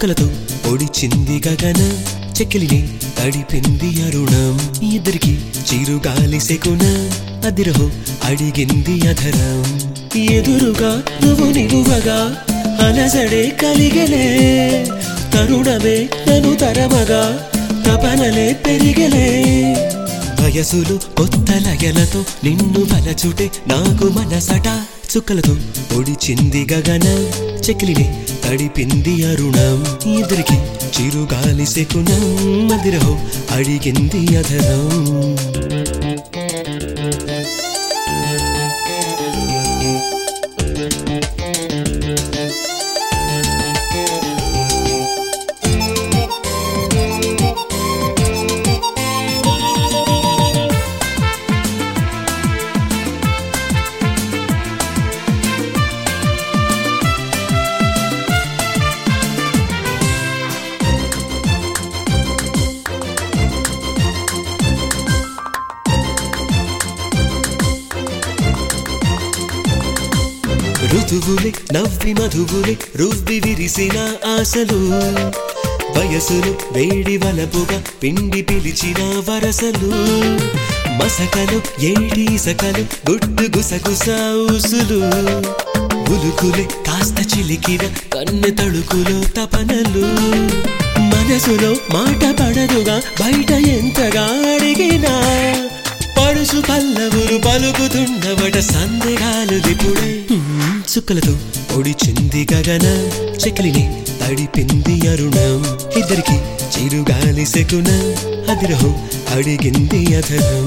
చుక్కలతో పొడిచింది గగన చెక్కిలిని తడిపింది అరుణం ఇద్దరికి చిరుగాలి సెకున అదిరహో అడిగింది అధరం ఎదురుగా నువ్వు నిలువగా అలసడే కలిగలే తరుణమే నను తరమగా తపనలే పెరిగలే వయసులు కొత్త లయలతో నిన్ను వలచుటే నాకు మనసట చుక్కలతో పొడిచింది గగన చెక్కిలిని తడిపింది అరుణం ఇద్దరికి చిరుగాలి సెకునం మదిరహో అడిగింది అధరం ఋతువులే నవ్వి మధువులే రువ్వి విరిసిన ఆశలు వయసులు వేడి వలపుగా పిండి పిలిచిన వరసలు మసకలు ఏడి ఇసకలు గుడ్డు గుసగుస ఊసులు ఉలుకులే కాస్త చిలికిన కన్నె తడుకులో తపనలు మనసులో మాట పడదుగా బయట ఎంతగా అడిగినా పడుసు పల్లవులు పలుకుతున్నవట సందేహాలు దిపుడే చుక్కలతో పొడిచింది గగన చెక్కిలిని తడిపింది అరుణం ఇద్దరికి చిరుగాలి సెకున అదిరహో అడిగింది అధరం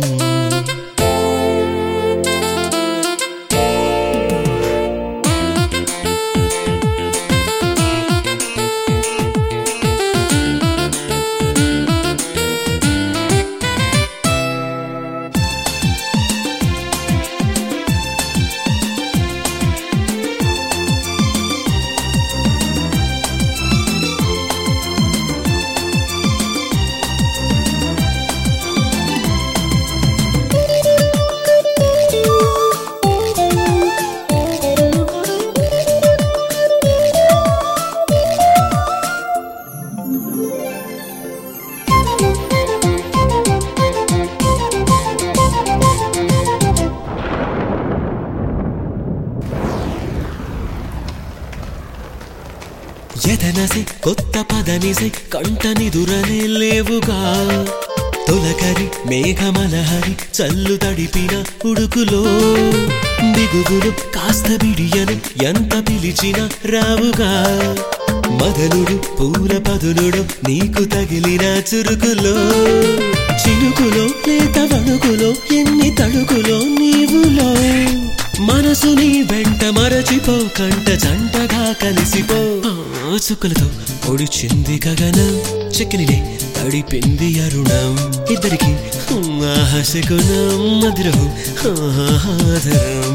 ఎదనసి కొత్త పదనిసై కంటనిదురనే లేవుగా తొలకరి మేఘమలహరి చల్లు తడిపిన ఉడుకులో దిగువులు కాస్త బిడియను ఎంత పిలిచిన రావుగా మదనుడు పూల పదునుడు నీకు తగిలిన చురుకులో చినుకులో లేత వణుకులో ఎన్ని తడుకులో నీవులో మనసు నీ వెంట మరచిపో కంట జంటగా కలిసిపో ఆ చుక్కలతో పొడిచింది గగన చెక్కిలిని తడిపింది అరుణం ఇద్దరికి ఆహశకునం మధురం ఆహాదరం